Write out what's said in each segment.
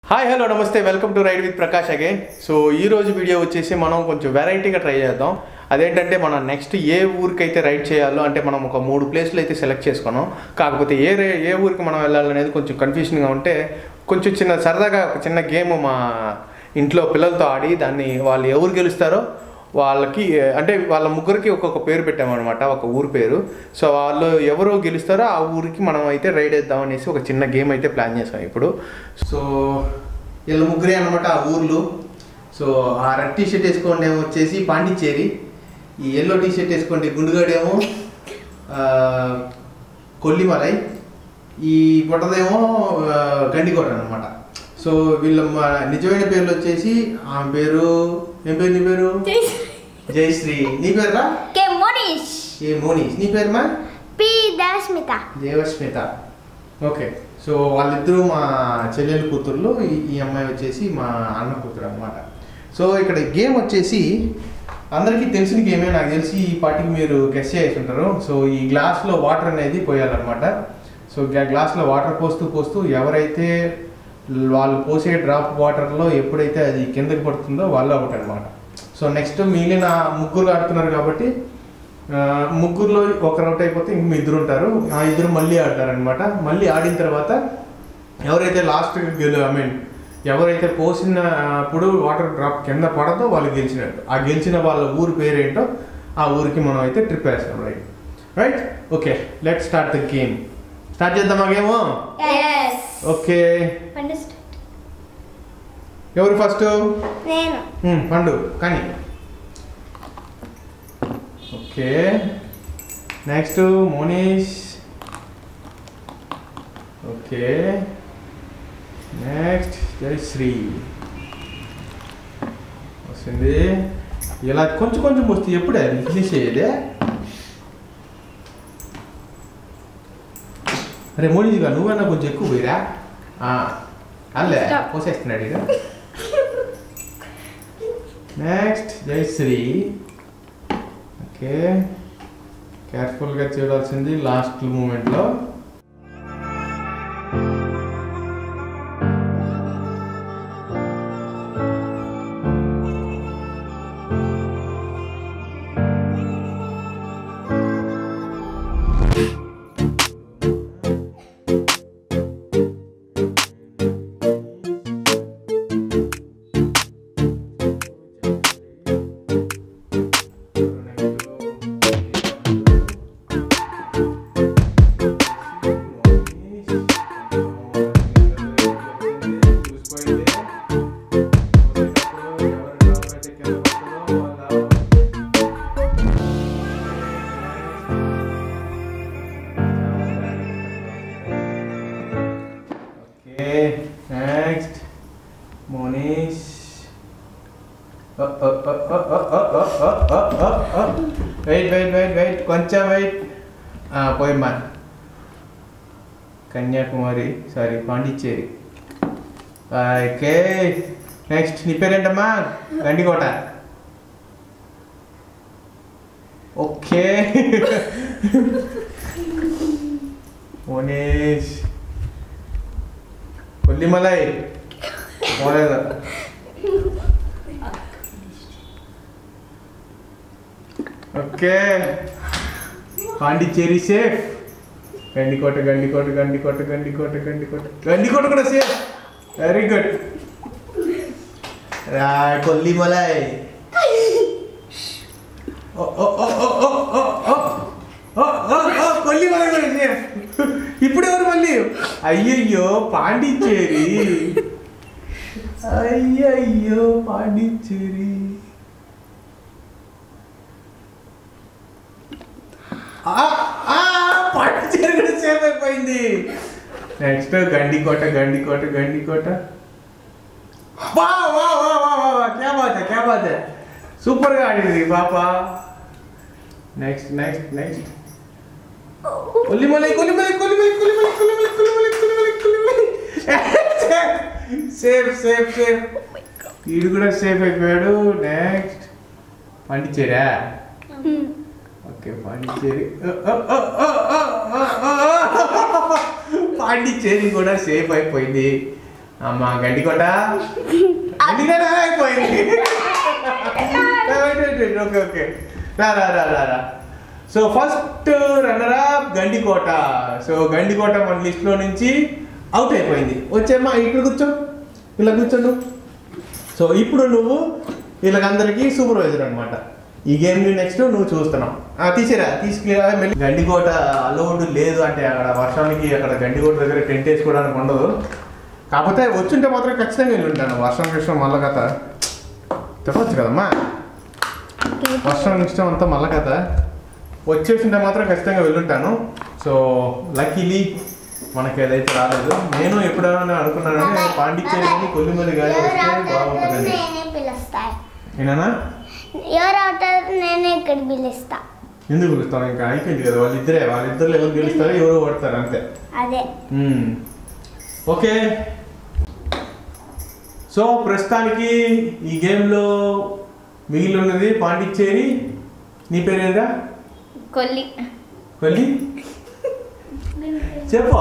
Hi hello namaste welcome to ride with Prakash again so ఈ రోజు video వచ్చేసి మనం కొంచెం వెరైటీగా ట్రై చేద్దాం అదేంటంటే మనం నెక్స్ట్ ఏ ఊరికైతే రైడ్ చేయాలో అంటే మనం ఒక మూడు ప్లేస్లు అయితే సెలెక్ట్ చేసుకున్నాం కాకపోతే ఏ రే ఏ ఊరికి మనం వెళ్ళాలనేది కొంచెం కన్ఫ్యూషన్గా ఉంటే కొంచెం చిన్న సరదాగా ఒక చిన్న గేమ్ మా ఇంట్లో పిల్లలతో ఆడి దాన్ని వాళ్ళు ఎవరు గెలుస్తారో వాళ్ళకి అంటే వాళ్ళ ముగ్గురికి ఒక్కొక్క పేరు పెట్టామన్నమాట ఒక ఊరు పేరు సో వాళ్ళు ఎవరు గెలుస్తారో ఆ ఊరికి మనం అయితే రైడ్ వేద్దాం అనేసి ఒక చిన్న గేమ్ అయితే ప్లాన్ చేసాం ఇప్పుడు సో వీళ్ళ ముగ్గురే అనమాట ఆ ఊర్లు సో ఆ రెడ్ టీ షర్ట్ వేసుకోండి ఏమో వచ్చేసి పాండిచ్చేరి ఈ ఎల్లో టీ షర్ట్ వేసుకోండి గుండుగాడేమో ఆ, కొల్లిమలై ఈ పొట్టదేమో ఆ, గండికోట అనమాట సో వీళ్ళ మ- నిజమైన పేర్లు వచ్చేసి ఆమె పేరు ఏం పేరు నీ పేరు జయశ్రీ నీ పేరురా కే మోనిష్ ఏ మోనీష్ నీ పేరు మా పి దాస్మిత దేవస్మిత ఓకే సో వాళ్ళిద్దరూ మా చెల్లెలు కూతుర్లు ఈ- ఈ అమ్మాయి వచ్చేసి మా అన్న కూతురు అనమాట సో ఇక్కడ గేమ్ వచ్చేసి అందరికీ తెలిసిన గేమే నాకు తెలిసి ఈ పాటికి మీరు గెస్ చేసి ఉంటారు సో ఈ గ్లాస్లో వాటర్ అనేది పోయాలన్నమాట సో గ్లా- గ్లాస్లో వాటర్ పోస్తూ పోస్తూ ఎవరైతే వాళ్ళు పోసే డ్రాప్ వాటర్లో ఎప్పుడైతే అది కిందకి పడుతుందో వాళ్ళు ఒకటి అనమాట సో నెక్స్ట్ మిగిలిన ముగ్గురు ఆడుతున్నారు కాబట్టి ఆ, ముగ్గురులో ఒకరు అవుట్ అయిపోతే ఇంక మీ ఇద్దరు ఉంటారు ఆ ఇద్దరు మళ్ళీ ఆడతారు అనమాట మళ్ళీ ఆడిన తర్వాత ఎవరైతే లాస్ట్ గెలు ఐ మీన్ ఎవరైతే పోసిన అప్పుడు వాటర్ డ్రాప్ కింద పడదో వాళ్ళు గెలిచినట్టు ఆ గెలిచిన వాళ్ళ ఊరు పేరేంటో ఆ ఊరికి మనం అయితే ట్రిప్ వేస్తాం right right okay let start the game start చేద్దామా గేమ్ ఎస్ ఓకే అండర్స్టాండ్ ఎవరు ఫస్ట్ నేను పండు కానీ okay next Monish okay next Jayashree వస్తుంది ఇలా కొంచెం కొంచెం వస్తే ఎప్పుడే ఫినిష్ అయ్యేదే అరే మోనీష్గా నువ్వన్నా కొంచెం ఎక్కువ పోయిరా ఆ, అల్లే Stop. పోసేస్తున్నాడు ఇక నెక్స్ట్ జయశ్రీ ఓకే కేర్ఫుల్గా చూడాల్సింది లాస్ట్ మూమెంట్లో okay next Monish wait wait wait wait కొంచెం వెయిట్ పోయమ్మా Kanyakumari sorry Pondicherry okay next నీ పేరేంటమ్మా గండికోట ఓకే మోనీష్ కొల్లిమలై పోలేదు ఓకే పాండిచ్చేరి సేఫ్ గండికోట గండికోట గండికోట గండికోట గండికోట గండికోట కూడా సేఫ్ వెరీ గుడ్ రా కొల్లిమలై ఓ ఓ ఓ ఓ ఓ ఓ ఓ ఓ ఓ ఓ కొల్లిమలై కూడా సేఫ్ ఇప్పుడు ఎవరు మళ్ళీ అయ్యయ్యో పాండిచ్చేరి అయ్యయ్యో పాండిచ్చేరి ఆ, ఆ, పాండిచ్చేరి కూడా సేఫ్ అయిపోయింది నెక్స్ట్ గండికోట గండికోట గండికోట వా వా వా వా వా వా క్యా బాత్ హై క్యా బాత్ హై సూపర్ గా ఆడింది పాప next next next Kollimalai Kollimalai Kollimalai Kollimalai Kollimalai Kollimalai Kollimalai Kollimalai safe safe safe వీడు కూడా సేఫ్ అయిపోయాడు నెక్స్ట్ పండిచేరా ఓకే పాండిచ్చేరి పాండిచ్చేరి కూడా సేఫ్ అయిపోయింది అమ్మా గడ్డికోట గడ్డికోట అయిపోయింది ఓకే ఓకే రా రా రా రా రా so first runner up Gandikota so Gandikota మన లిస్ట్లో నుంచి అవుట్ అయిపోయింది వచ్చేమ్మా ఇక్కడ కూర్చో ఇలా కూర్చోండు సో ఇప్పుడు నువ్వు వీళ్ళకందరికీ సూపర్వైజర్ అనమాట ఈ గేమ్ నెక్స్ట్ నువ్వు చూస్తున్నావు ఆ, తీసిరా తీసుకెళ్ళి మెల్లి గండికోట అలౌడ్ లేదు అంటే అక్కడ వర్షానికి అక్కడ గండికోట దగ్గర టెంట్ వేసుకోవడానికి ఉండదు కాకపోతే వచ్చుంటే మాత్రం ఖచ్చితంగా వెళ్ళి ఉంటాను వర్షం కృష్ణ మల్ల కథ చెప్పొచ్చు కదమ్మా వర్షం ఇష్టం అంతా మల్ల కథ వచ్చేసింటే మాత్రం ఖచ్చితంగా వెళ్ళుంటాను సో లక్కీలీ మనకి ఏదైతే రాలేదు నేను ఎప్పుడైనా అనుకున్నాను పాండిచ్చేరి కానీ కొల్లిమల్లి కానీ వస్తే బాగుంటుందని నేనే పిలుస్తా ఏనా ఎవరు అవుతారు నేనే ఇక్కడ పిలుస్తా ఎందుకు పిలుస్తాను ఇంకా అయిపోయింది కదా వాళ్ళిద్దరే వాళ్ళిద్దరు ఎవరు గెలుస్తారో ఎవరో ఓడతారు అంతే అదే మ్మ్. ఓకే సో ప్రస్తుతానికి ఈ గేమ్లో మిగిలి ఉన్నది పాండిచ్చేరి నీ పేరేందా కొల్లి కొల్లి చెప్పు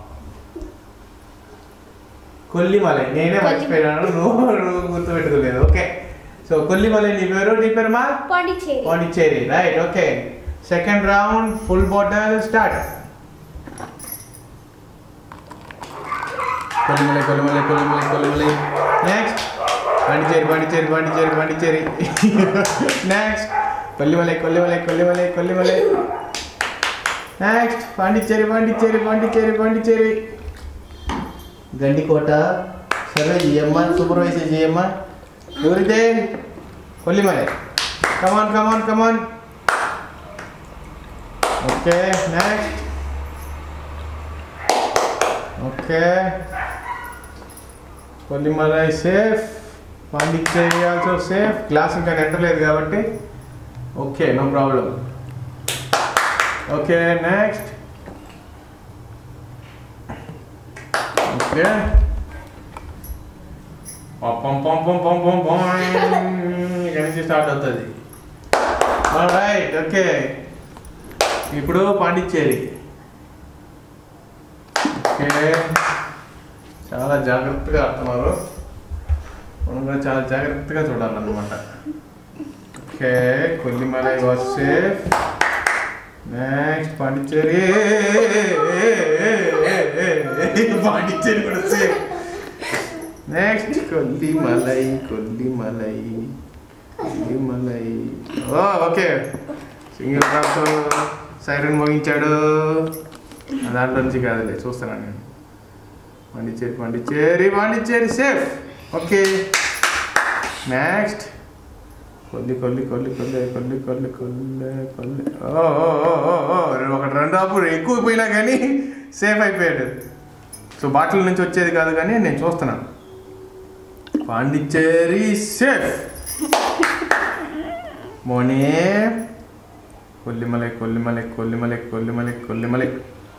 కొల్లిమలై నేనే మర్చిపోయినాను నువ్వు నువ్వు గుర్తుపెట్టుకోలేదు ఓకే సో కొల్లిమలై నీ పేరు నీ పేరు మా Pondicherry Pondicherry right okay second round full bottle start Kollimalai Kollimalai Kollimalai Kollimalai next Pondicherry Pondicherry Pondicherry Pondicherry next Kollimalai Kollimalai Kollimalai Kollimalai next Pondicherry Pondicherry Pondicherry Pondicherry Gandikota survey చేయమ్మా సూపర్వైజర్ చేయమ్మా ఎవరిదే Kollimalai come on come on come on okay next okay Kollimalai safe Pondicherry also safe class ఇంకా ఎంటలేదు కాబట్టి okay no problem okay next okay పం పం పం పం పం పం ఇక్కడి నుంచి స్టార్ట్ అవుతుంది రైట్ ఓకే ఇప్పుడు పాండిచ్చేరి ఓకే చాలా జాగ్రత్తగా ఆడుతున్నారు మనం కూడా చాలా జాగ్రత్తగా చూడాలన్నమాట okay Kollimalai was safe next Pondicherry Pondicherry కూడా సేఫ్ నెక్స్ట్ కొల్లిమలై కొల్లిమలై కొల్లిమలై ఓ ఓకే సింగిల్ డ్రాప్తో సైరన్ మోగించాడు ఆ దాంట్లో నుంచి కాదులే చూస్తున్నాను నేను Pondicherry Pondicherry Pondicherry safe okay next Kolli Kolli Kolli Kolli Kolli Kolli Kolli Kolli ఓ ఓ ఓ ఓ ఓ ఒకటి రెండు అప్పుడు ఎక్కువ పోయినా కానీ సేఫ్ అయిపోయాడు సో బాటిల్ నుంచి వచ్చేది కాదు కానీ నేను చూస్తున్నాను పాండిచ్చేరి సేఫ్ మోనే Kollimalai Kollimalai Kollimalai Kollimalai Kollimalai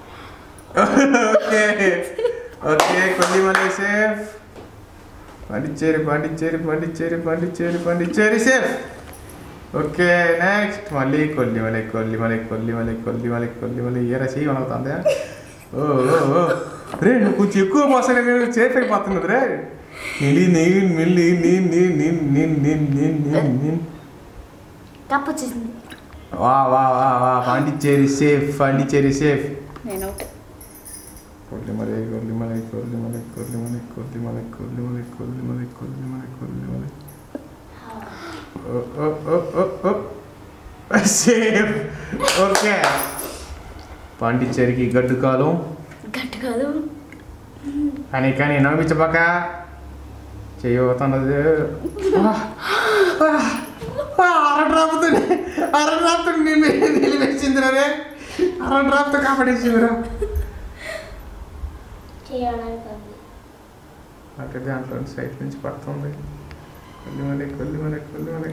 okay okay Kollimalai safe Pondicherry Pondicherry Pondicherry Pondicherry Pondicherry safe okay next మళ్ళీ కొల్లిమలై కొల్లిమలై కొల్లిమలై కొల్లిమలై కొల్లిమలై ఏ రసి వనవుతుందా ఓ ఓ ఓ రే నువ్వు కొంచెం ఎక్కువ మోసగా సేఫ్ అయిపోతున్నది రే నిలి నేను మిల్లి నీ నీ నీ నీ నీ నీ నీ నీ కప్పు వచ్చేసింది వా వా వా వా పాండిచ్చేరి సేఫ్ పాండిచ్చేరి సేఫ్ నేను ఒకటి కొల్లిమలై కొల్లిమలై కొల్లిమలై కొల్లిమలై కొల్లిమలై కొల్లిమలై కొల్లిమలై కొల్లిమలై కొల్లిమలై ఓ ఓ ఓ ఓ ఓ సేఫ్ ఓకే పాండిచ్చేరికి గడ్డు కాలం గట్టు కాదు కానీ కానీ నవ్వించబాక చేయబోతున్నది అర డ్రాప్తో అర డ్రాప్తో నిలిపేసిందిరా రే అర డ్రాప్తో కాపాడేసిందిరా చేయడానికి అంటే దాంట్లో సైట్ నుంచి పడుతుంది Kollimalai Kollimalai Kollimalai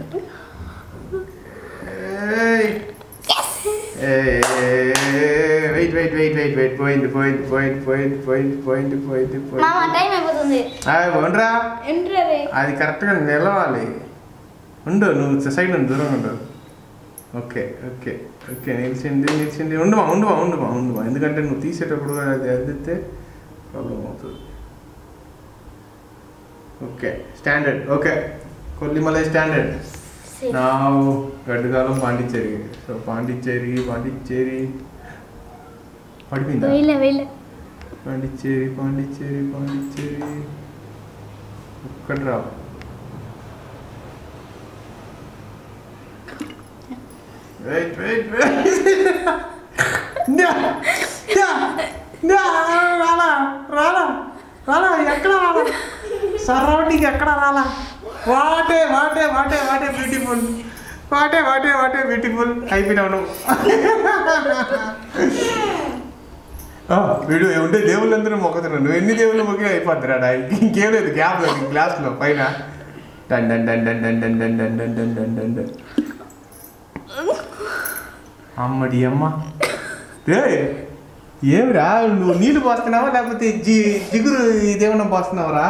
wait wait wait wait wait పోయింది పోయింది పోయింది పోయింది పోయింది పోయింది పోయింది మామ పోయింది టైం అయిపోతుంది పోండ్రా ఎంట్రీ అది కరెక్ట్గా నిలవాలి ఉండు నువ్వు సైడ్ నుండి దూరం ఉండు ఓకే ఓకే ఓకే నిలిచింది నిలిచింది ఉండుమా ఉండుమా ఉండుమా ఉండుమా ఎందుకంటే నువ్వు తీసేటప్పుడు అది అదిస్తే ప్రాబ్లం అవుతుంది okay standard okay Kollimalai standard నా గడ్డకాలం పాండిచ్చేరి సో పాండిచ్చేరి పాండిచ్చేరి పడిపోయిందా వెళ్ళ వెళ్ళ పాండిచ్చేరి పాండిచ్చేరి పాండిచ్చేరి ఒక్కటి రా వెయిట్ వెయిట్ వెయిట్ రాలా రాలా రాలా ఎక్కడ రాలా సరౌండింగ్ ఎక్కడ రాలా what a what a what a what a beautiful what a what a what a beautiful అయిపోయినావు నువ్వు ఆ, వీడు ఉంటే దేవుళ్ళందరూ మొక్కుతున్నాడు నువ్వు ఎన్ని దేవుళ్ళు మొక్కి అయిపోతున్నాడా ఇంకేం లేదు గ్యాప్ లేదు గ్లాస్లో పైన done done done done done done done done done done done done done అమ్మడి అమ్మ ఏ ఏమిరా నువ్వు నీళ్ళు పోస్తున్నావా లేకపోతే జి జిగురు ఇదేమన్నా పోస్తున్నావురా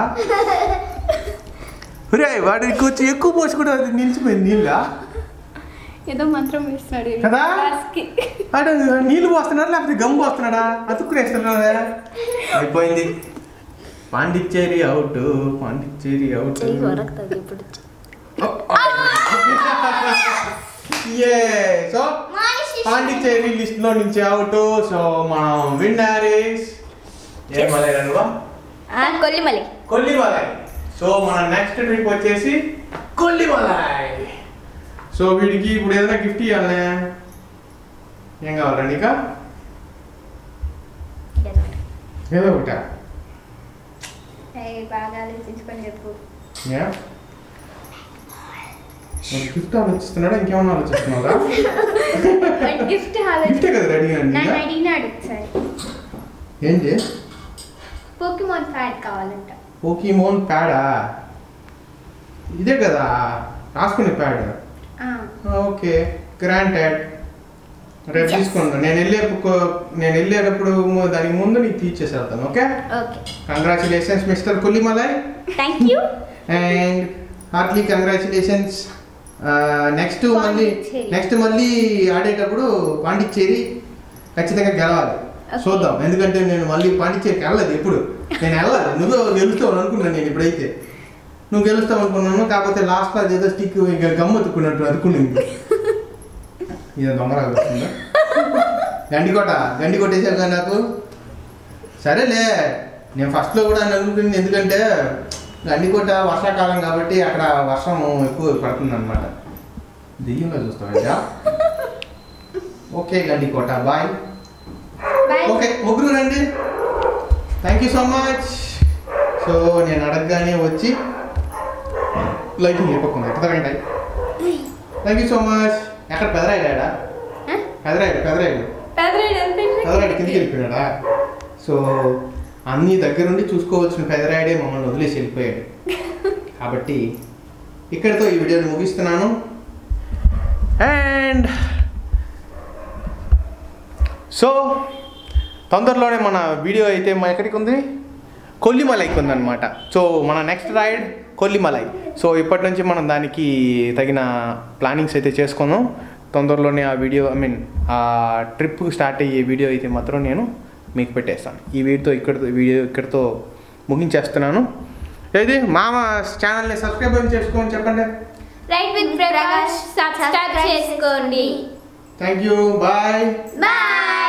రే వాడికి కొంచెం ఎక్కువ పోసి కూడా అది నిలిచిపోయింది నీళ్ళ ఏదో మంత్రం వేస్తున్నాడు కదా? గ్లాస్కి. వాడు నీళ్ళు పోస్తున్నాడా లేకపోతే గమ్ పోస్తున్నాడా అతుక్కునేస్తున్నాడా అయిపోయింది పాండిచ్చేరి అవుట్ పాండిచ్చేరి అవుట్ చెయ్యి కొరకుతుంది ఇప్పుడు ఏ సో పాండిచ్చేరి లిస్ట్ లో నుంచి అవుట్ సో మనం విన్నరీస్ ఏం మలైరనువా కొల్లిమలి కొల్లిమలై సో మన నెక్స్ట్ ట్రిప్ వచ్చేసి కొల్లిమలై సో వీడికి ఇప్పుడు ఏదైనా గిఫ్ట్ ఇవ్వాలనే ఏం కావాలా నీకా ఏదో ఒకటా బాగా ఆలోచించుకొని చెప్పు ఏ? మరి గిఫ్ట్ ఆలోచిస్తున్నాడా ఇంకేమన్నా ఆలోచిస్తున్నారా గిఫ్ట్ గిఫ్టే కదా రెడీ అండి నన్ను అడిగినాడు ఒకసారి ఏంటి పోకిమోన్ ఫ్యాట్ కావాలంట పోకీమోన్ ప్యాడా ఇదే కదా రాసుకునే ప్యాడ్ ఆ, ఓకే గ్రాంటెడ్ రేపు తీసుకోండి నేను వెళ్ళే నేను వెళ్ళేటప్పుడు ము- దానికి ముందు నీకు తీర్చేసి వెళ్తాను okay okay congratulations mister Kollimalai thank you and heartly congratulations next మళ్ళీ పాండిచ్చేరి. నెక్స్ట్ మళ్ళీ ఆడేటప్పుడు పాండిచ్చేరి ఖచ్చితంగా గెలవాలి Okay. చూద్దాం ఎందుకంటే నేను మళ్ళీ పాండిచ్చేరికి వెళ్ళలేదు ఎప్పుడు నేను వెళ్ళాలి నువ్వు గెలుస్తావు అనుకున్నాను నేను ఇప్పుడైతే నువ్వు గెలుస్తావు అనుకున్నాను కాకపోతే లాస్ట్లో అదేదో స్టిక్ ఇంకా గమ్ అతుక్కున్నట్టు అతుక్కునింది ఇది దొంగరాలు వస్తుందా గండికోట గండి కొట్టేసావు కదా నాకు సరేలే నేను ఫస్ట్లో కూడా అనుకుంటుంది ఎందుకంటే గండికోట వర్షాకాలం కాబట్టి అక్కడ వర్షం ఎక్కువ పడుతుంది అనమాట దెయ్యంగా చూస్తావా okay Gandikota bye bye okay ముగ్గురు రండి thank you so much so నేను అడగగానే వచ్చి లైటింగ్ చెప్పకుండా ఎక్కడ రండి థ్యాంక్ యూ సో మచ్ ఎక్కడ పెదరాయిడా పెదరాయుడు పెదరాయుడు పెదరాయుడు కిందికి వెళ్ళిపోయాడా సో అన్ని దగ్గరుండి చూసుకోవాల్సిన పెదరాయుడే మమ్మల్ని వదిలేసి వెళ్ళిపోయాడు కాబట్టి ఇక్కడితో ఈ వీడియోని ముగిస్తున్నాను అండ్ సో తొందరలోనే మన వీడియో అయితే మన ఎక్కడికి ఉంది కొల్లిమలైకి ఉందన్నమాట సో మన నెక్స్ట్ రైడ్ కొల్లిమలై సో ఇప్పటి నుంచి మనం దానికి తగిన ప్లానింగ్స్ అయితే చేసుకుందాం తొందరలోనే ఆ వీడియో ఐ మీన్ ఆ ట్రిప్ స్టార్ట్ అయ్యే వీడియో అయితే మాత్రం నేను మీకు పెట్టేస్తాను ఈ వీడియోతో ఇక్కడ వీడియో ఇక్కడితో ముగించేస్తున్నాను ఏది మామ ఛానల్ని సబ్స్క్రైబ్ చేసుకోమని చెప్పండి రైట్ విత్ ప్రకాష్ సబ్స్క్రైబ్ చేసుకోండి థ్యాంక్ యూ బాయ్ బాయ్